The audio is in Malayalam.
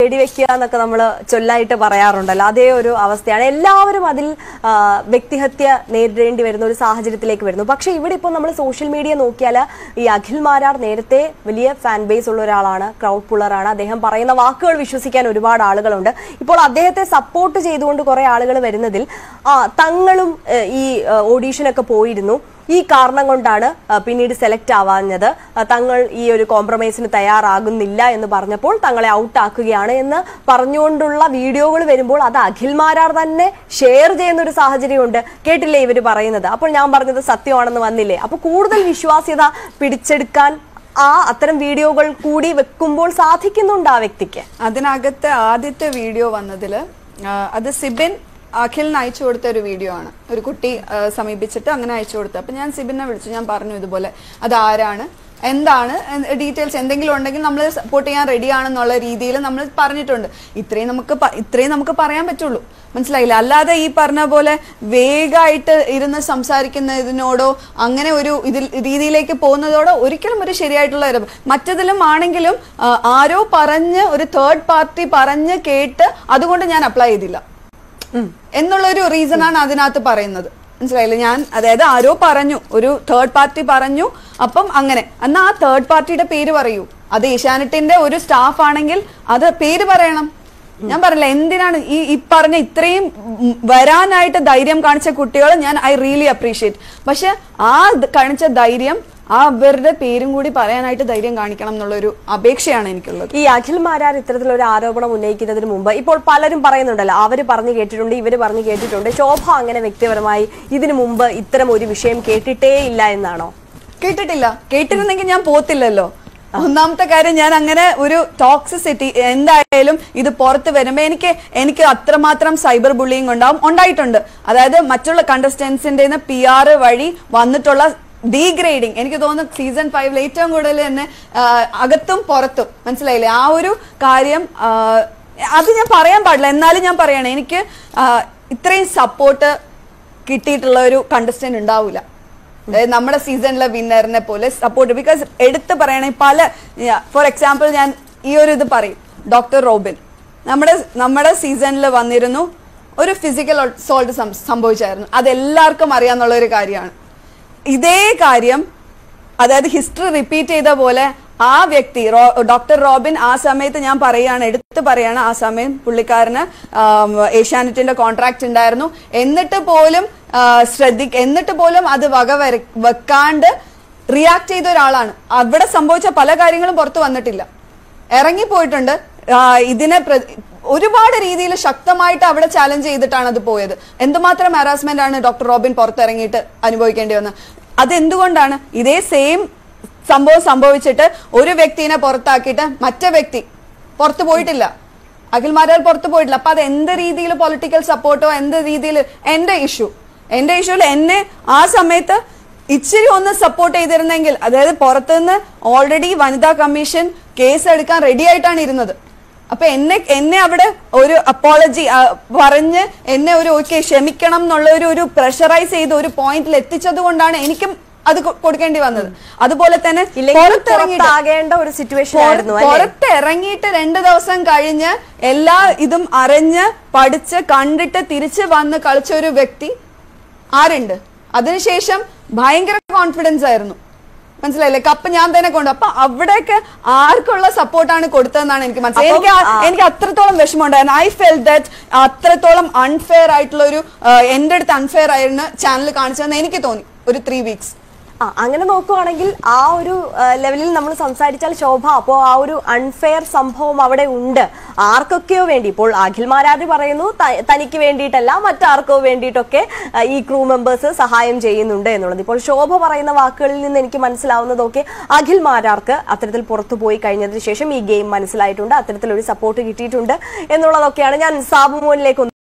വെടിവെക്കുക എന്നൊക്കെ നമ്മൾ ചൊല്ലായിട്ട് പറയാറുണ്ടല്ലോ അതേ ഒരു അവസ്ഥയാണ് എല്ലാവരും അതിൽ ആ, വ്യക്തിഹത്യ നേരിടേണ്ടി വരുന്ന ഒരു സാഹചര്യത്തിലേക്ക് വരുന്നു പക്ഷെ ഇവിടെ ഇപ്പോൾ നമ്മൾ സോഷ്യൽ മീഡിയ നോക്കിയാൽ ഈ അഖിൽ മാരാർ നേരത്തെ വലിയ ഫാൻ ബേസ് ഉള്ള ഒരാളാണ് ക്രൗഡ് പുള്ളറാണ് അദ്ദേഹം പറയുന്ന വാക്കുകൾ വിശ്വസിക്കാൻ ഒരുപാട് ആളുകളുണ്ട് ഇപ്പോൾ അദ്ദേഹത്തെ സപ്പോർട്ട് ചെയ്തുകൊണ്ട് കുറെ ആളുകൾ വരുന്നതിൽ ആ തങ്ങളും ഏഹ്, ഈ ഓഡീഷനൊക്കെ പോയിരുന്നു ഈ കാരണം കൊണ്ടാണ് ആ, പിന്നീട് സെലക്ട് ആവാഞ്ഞത് ആ, തങ്ങൾ ഈ ഒരു കോംപ്രമൈസിന് തയ്യാറാകുന്നില്ല എന്ന് പറഞ്ഞപ്പോൾ തങ്ങളെ ഔട്ട് ആക്കുകയാണ് എന്ന് പറഞ്ഞുകൊണ്ടുള്ള വീഡിയോകൾ വരുമ്പോൾ അത് അഖിൽ മാരാർ തന്നെ ഷെയർ ചെയ്യുന്ന ഒരു സാഹചര്യമുണ്ട് കേട്ടില്ലേ ഇവർ പറയുന്നത് അപ്പോൾ ഞാൻ പറഞ്ഞത് സത്യമാണെന്ന് വന്നില്ലേ അപ്പൊ കൂടുതൽ വിശ്വാസ്യത പിടിച്ചെടുക്കാൻ ആ അത്തരം വീഡിയോകൾ കൂടി വെക്കുമ്പോൾ സാധിക്കുന്നുണ്ട് ആ വ്യക്തിക്ക് അതിനകത്ത് ആദ്യത്തെ വീഡിയോ വന്നതില് ആ, അത് സിബിൻ അഖിലിന് അയച്ചു കൊടുത്ത ഒരു വീഡിയോ ആണ് ഒരു കുട്ടി ആ, സമീപിച്ചിട്ട് അങ്ങനെ അയച്ചു കൊടുത്തു അപ്പൊ ഞാൻ സിബിനെ വിളിച്ചു ഞാൻ പറഞ്ഞു ഇതുപോലെ അത് ആരാണ് എന്താണ് ഡീറ്റെയിൽസ് എന്തെങ്കിലും ഉണ്ടെങ്കിൽ നമ്മൾ സപ്പോർട്ട് ചെയ്യാൻ റെഡി ആണെന്നുള്ള രീതിയിൽ നമ്മൾ പറഞ്ഞിട്ടുണ്ട് ഇത്രയും നമുക്ക് പ- ഇത്രയും നമുക്ക് പറയാൻ പറ്റുള്ളൂ മനസ്സിലായില്ല അല്ലാതെ ഈ പറഞ്ഞ പോലെ വേഗമായിട്ട് ഇരുന്ന് സംസാരിക്കുന്നതിനോടോ അങ്ങനെ ഒരു ഇതിൽ രീതിയിലേക്ക് പോകുന്നതോടോ ഒരിക്കലും ഒരു ശരിയായിട്ടുള്ള ഒരു മറ്റതിലും ആണെങ്കിലും ആ, ആരോ പറഞ്ഞ് ഒരു തേർഡ് പാർട്ടി പറഞ്ഞ് കേട്ട് അതുകൊണ്ട് ഞാൻ അപ്ലൈ ചെയ്തില്ല എന്നുള്ള ഒരു റീസൺ ആണ് അതിനകത്ത് പറയുന്നത് മനസ്സിലായില്ലേ ഞാൻ അതായത് ആരോ പറഞ്ഞു ഒരു തേർഡ് പാർട്ടി പറഞ്ഞു അപ്പം അങ്ങനെ എന്നാ ആ തേർഡ് പാർട്ടിയുടെ പേര് പറയൂ അത് ഏഷ്യാനെറ്റിന്റെ ഒരു സ്റ്റാഫ് ആണെങ്കിൽ അത് പേര് പറയണം ഞാൻ പറഞ്ഞില്ല എന്തിനാണ് ഈ ഈ പറഞ്ഞ ഇത്രയും ഉം വരാനായിട്ട് ധൈര്യം കാണിച്ച കുട്ടികൾ ഞാൻ ഐ റിയലി അപ്രീഷിയേറ്റ് പക്ഷെ ആ ദ- കാണിച്ച ധൈര്യം ആ അവരുടെ പേരും കൂടി പറയാനായിട്ട് ധൈര്യം കാണിക്കണം എന്നുള്ള ഒരു അപേക്ഷയാണ് എനിക്കുള്ളത് ഈ അഖിൽ മാരാർ ഇത്തരത്തിലൊരു ആരോപണം ഉന്നയിക്കുന്നതിന് മുമ്പ് ഇപ്പോൾ പലരും പറയുന്നുണ്ടല്ലോ അവര് പറഞ്ഞു കേട്ടിട്ടുണ്ട് ഇവര് പറഞ്ഞു കേട്ടിട്ടുണ്ട് ശോഭ അങ്ങനെ വ്യക്തിപരമായി ഇതിനു മുമ്പ് ഇത്തരം ഒരു വിഷയം കേട്ടിട്ടേ ഇല്ല എന്നാണോ കേട്ടിട്ടില്ല കേട്ടിരുന്നെങ്കിൽ ഞാൻ പോത്തില്ലല്ലോ ഒന്നാമത്തെ കാര്യം ഞാൻ അങ്ങനെ ഒരു ടോക്സിസിറ്റി എന്തായാലും ഇത് പുറത്ത് വരുമ്പോ എനിക്ക് എനിക്ക് അത്രമാത്രം സൈബർ ബുള്ളിങ് ഉണ്ടാവും ഉണ്ടായിട്ടുണ്ട് അതായത് മറ്റുള്ള കണ്ടസ്റ്റൻസിന്റെ പി ആർ വഴി വന്നിട്ടുള്ള ഡീഗ്രേഡിങ് എനിക്ക് തോന്നുന്നു സീസൺ ഫൈവിൽ ഏറ്റവും കൂടുതൽ തന്നെ ആ, അകത്തും പുറത്തും മനസ്സിലായില്ലേ ആ ഒരു കാര്യം ആ, അത് ഞാൻ പറയാൻ പാടില്ല എന്നാലും ഞാൻ പറയണേ എനിക്ക് ആ, ഇത്രയും സപ്പോർട്ട് കിട്ടിയിട്ടുള്ള ഒരു കണ്ടസ്റ്റന്റ് ഉണ്ടാവില്ല അതായത് നമ്മുടെ സീസണിലെ വിന്നറിനെ പോലെ സപ്പോർട്ട് ബിക്കോസ് എടുത്ത് പറയണേ പല ഫോർ എക്സാമ്പിൾ ഞാൻ ഈ ഒരു ഇത് പറയും ഡോക്ടർ റോബിൻ നമ്മുടെ നമ്മുടെ സീസണിൽ വന്നിരുന്നു ഒരു ഫിസിക്കൽ സോൾട്ട് സംഭവിച്ചായിരുന്നു അത് എല്ലാവർക്കും അറിയാന്നുള്ള ഒരു കാര്യമാണ് ഇതേ കാര്യം അതായത് ഹിസ്റ്ററി റിപ്പീറ്റ് ചെയ്ത പോലെ ആ വ്യക്തി റോ- ഡോക്ടർ റോബിൻ ആ സമയത്ത് ഞാൻ പറയാണ് എടുത്ത് പറയാണ് ആ സമയം പുള്ളിക്കാരന് ആം, ഏഷ്യാനെറ്റിന്റെ കോൺട്രാക്ട് ഉണ്ടായിരുന്നു എന്നിട്ട് പോലും ആ, ശ്രദ്ധിക്ക എന്നിട്ട് പോലും അത് വക വര- വെക്കാണ്ട് റിയാക്ട് ചെയ്ത ഒരാളാണ് അവിടെ സംഭവിച്ച പല കാര്യങ്ങളും പുറത്തു വന്നിട്ടില്ല ഇറങ്ങിപ്പോയിട്ടുണ്ട് ആ, ഇതിനെ പ്ര- ഒരുപാട് രീതിയിൽ ശക്തമായിട്ട് അവിടെ ചാലഞ്ച് ചെയ്തിട്ടാണ് അത് പോയത് എന്തുമാത്രം ഹറാസ്മെന്റ് ആണ് ഡോക്ടർ റോബിൻ പുറത്തിറങ്ങിയിട്ട് അനുഭവിക്കേണ്ടി വന്നത് അതെന്തുകൊണ്ടാണ് ഇതേ സെയിം സംഭവം സംഭവിച്ചിട്ട് ഒരു വ്യക്തിനെ പുറത്താക്കിയിട്ട് മറ്റേ വ്യക്തി പുറത്തു പോയിട്ടില്ല അഖിൽമാരാർ പുറത്തു പോയിട്ടില്ല അപ്പൊ അത് എന്ത് രീതിയിൽ പൊളിറ്റിക്കൽ സപ്പോർട്ടോ എന്ത് രീതിയിൽ എന്റെ ഇഷ്യൂ എന്റെ ഇഷ്യൂല് എന്നെ ആ സമയത്ത് ഇച്ചിരി ഒന്ന് സപ്പോർട്ട് ചെയ്തിരുന്നെങ്കിൽ അതായത് പുറത്തുനിന്ന് ഓൾറെഡി വനിതാ കമ്മീഷൻ കേസ് എടുക്കാൻ റെഡി ആയിട്ടാണ് ഇരുന്നത് അപ്പൊ എന്നെ എന്നെ അവിടെ ഒരു അപ്പോളജി പറഞ്ഞ് എന്നെ ഒരു ഓക്കെ ക്ഷമിക്കണം എന്നുള്ള ഒരു ഒരു പ്രഷറൈസ് ചെയ്ത് ഒരു പോയിന്റിൽ എത്തിച്ചത് കൊണ്ടാണ് എനിക്കും അത് കൊ- കൊടുക്കേണ്ടി വന്നത് അതുപോലെ തന്നെ ഇല്ലെങ്കിൽ പുറത്തിറങ്ങിയിട്ട് പുറത്താകേണ്ട ഒരു സിറ്റുവേഷൻ ആയിരുന്നു പുറ- അല്ലേ പുറത്ത് ഇറങ്ങിയിട്ട് രണ്ടു ദിവസം കഴിഞ്ഞ് എല്ലാ ഇതും അറിഞ്ഞ് പഠിച്ച് കണ്ടിട്ട് തിരിച്ച് വന്ന് കളിച്ച ഒരു വ്യക്തി ആരുണ്ട് അതിനുശേഷം ഭയങ്കര കോൺഫിഡൻസ് ആയിരുന്നു മനസ്സിലായില്ലേ കപ്പ് ഞാൻ തന്നെ കൊണ്ടു അപ്പൊ അവിടെയൊക്കെ ആർക്കുള്ള സപ്പോർട്ടാണ് കൊടുത്തതെന്നാണ് എനിക്ക് മനസ്സിലായത് എനിക്ക് ആ- അപ്പം, ആ- എനിക്ക് അത്രത്തോളം വിഷമം ഉണ്ടായിരുന്നു ഐ ഫെൽ ദാറ്റ് അത്രത്തോളം അൺഫെയർ ആയിട്ടുള്ള ഒരു ആ, എന്റെ അടുത്ത് അൺഫെയർ ആയിരുന്നു ചാനൽ കാണിച്ചതെന്ന് എനിക്ക് തോന്നി ഒരു ത്രീ വീക്സ് ആ അങ്ങനെ നോക്കുവാണെങ്കിൽ ആ ഒരു ആ, ലെവലിൽ നമ്മൾ സംസാരിച്ചാൽ ശോഭ അപ്പോൾ ആ ഒരു അൺഫെയർ സംഭവം അവിടെ ഉണ്ട് ആർക്കൊക്കെയോ വേണ്ടി ഇപ്പോൾ അഖിൽമാരാര് പറയുന്നു ത- തനിക്ക് വേണ്ടിയിട്ടല്ല മറ്റാർക്കോ വേണ്ടിയിട്ടൊക്കെ ആ, ഈ ക്രൂ മെമ്പേഴ്സ് സഹായം ചെയ്യുന്നുണ്ട് എന്നുള്ളത് ഇപ്പോൾ ശോഭ പറയുന്ന വാക്കുകളിൽ നിന്ന് എനിക്ക് മനസ്സിലാവുന്നതൊക്കെ അഖിൽ മാരാർക്ക് അത്തരത്തിൽ പുറത്തു പോയി കഴിഞ്ഞതിന് ശേഷം ഈ ഗെയിം മനസ്സിലായിട്ടുണ്ട് അത്തരത്തിലൊരു സപ്പോർട്ട് കിട്ടിയിട്ടുണ്ട് എന്നുള്ളതൊക്കെയാണ് ഞാൻ സാബുമോനിലേക്ക് ഒന്ന്